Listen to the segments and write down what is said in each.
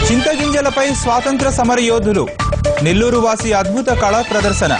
చింతగింజలపై స్వాతంత్ర సమర యోధులు నెల్లూరు వాసి అద్భుత కళా ప్రదర్శన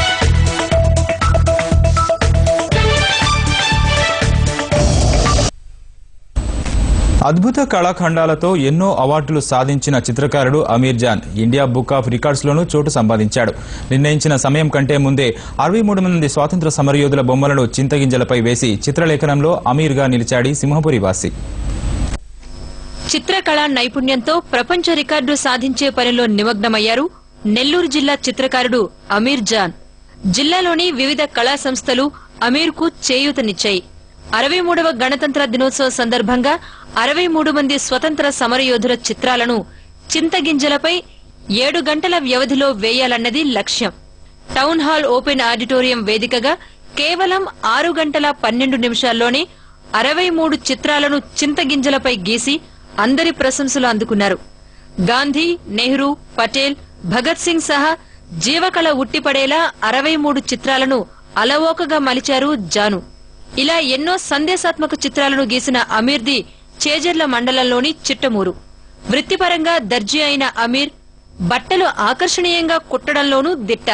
అద్భుత కళాఖండాలతో ఎన్నో అవార్డులు సాధించిన చిత్రకారుడు Amir Jan India book of records లోనూ చోటు సంపాదించాడు నిర్ణయించిన సమయం కంటే ముందే అరవై మూడు మంది స్వాతంత్ర సమరయోధుల బొమ్మలను చింతగింజలపై వేసి చిత్రలేఖనంలో అమీర్గా నిలిచాడి సింహపురి వాసి చిత్రకళా నైపుణ్యంతో ప్రపంచ రికార్డు సాధించే పనిలో నిమగ్నమయ్యారు నెల్లూరు జిల్లా చిత్రకారుడు అమీర్ జాన్ జిల్లాలోని వివిధ కళా సంస్థలు అమీర్కు చేయూతనిచ్చాయి అరవై మూడవ గణతంత్ర దినోత్సవ సందర్భంగా అరవై మూడు మంది స్వతంత్ర సమరయోధుల చిత్రాలను చింతగింజలపై ఏడు గంటల వ్యవధిలో వేయాలన్నది లక్ష్యం టౌన్ హాల్ ఓపెన్ ఆడిటోరియం వేదికగా కేవలం ఆరు గంటల పన్నెండు నిమిషాల్లోనే అరవై మూడు చిత్రాలను చింతగింజలపై గీసి అందరి ప్రశంసలు అందుకున్నారు గాంధీ నెహ్రూ పటేల్ భగత్ సింగ్ సహా జీవకళ ఉట్టిపడేలా అరవై మూడు చిత్రాలను అలవోకగా మలిచారు జాను ఇలా ఎన్నో సందేశాత్మక చిత్రాలను గీసిన అమీర్ది చేజర్ల మండలంలోని చిట్టమూరు వృత్తిపరంగా దర్జీ అయిన అమీర్ బట్టలు ఆకర్షణీయంగా కుట్టడంలోనూ దిట్ట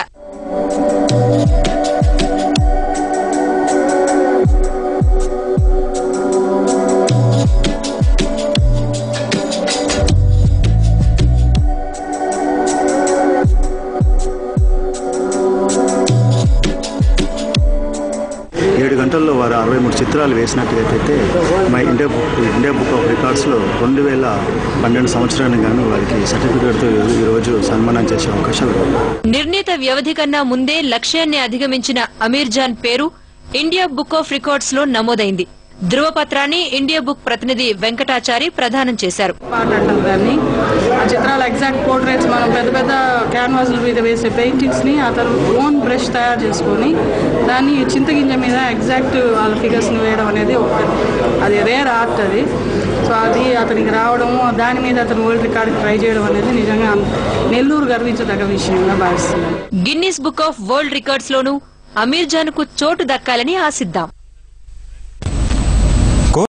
ఏడు గంటల్లో వారు అరవై మూడు చిత్రాలు వేసినట్లయితే మా India book India book of రికార్డ్స్లో రెండు వేల పన్నెండు సంవత్సరానికి గాను వారికి సర్టిఫికేట్తో ఈరోజు సన్మానం చేసే అవకాశాలు ఉన్నాయి. నిర్ణీత వ్యవధి కన్నా ముందే లక్ష్యాన్ని అధిగమించిన అమీర్ జాన్ పేరు ఇండియా బుక్ ఆఫ్ రికార్డ్స్ లో నమోదైంది ధృవపత్రాన్ని ఇండియా బుక్ ప్రతినిధి వెంకటాచారి ప్రదానం చేశారు పార్ట్ అంటాం దాన్ని ఆ చిత్రాల ఎగ్జాక్ట్ పోర్ట్రేట్స్ మనం పెద్ద పెద్ద క్యాన్వాస్ల మీద వేసే పెయింటింగ్స్ ని అతను ఓన్ బ్రష్ తయారు చేసుకొని దాన్ని చింతగింజ మీద ఎగ్జాక్ట్ వాళ్ళ ఫిగర్స్ ని వేయడం అనేది ఒక అది రేర్ ఆర్ట్ అది సో అది అతనికి రావడము దాని మీద అతను వరల్డ్ రికార్డ్ ట్రై చేయడం అనేది నిజంగా నెల్లూరు గర్వించదగ్గ విషయంగా భావిస్తున్నాను Guinness book of world records లోనూ అమీర్ జాన్ కు చోటు దక్కాలని ఆశిద్దాం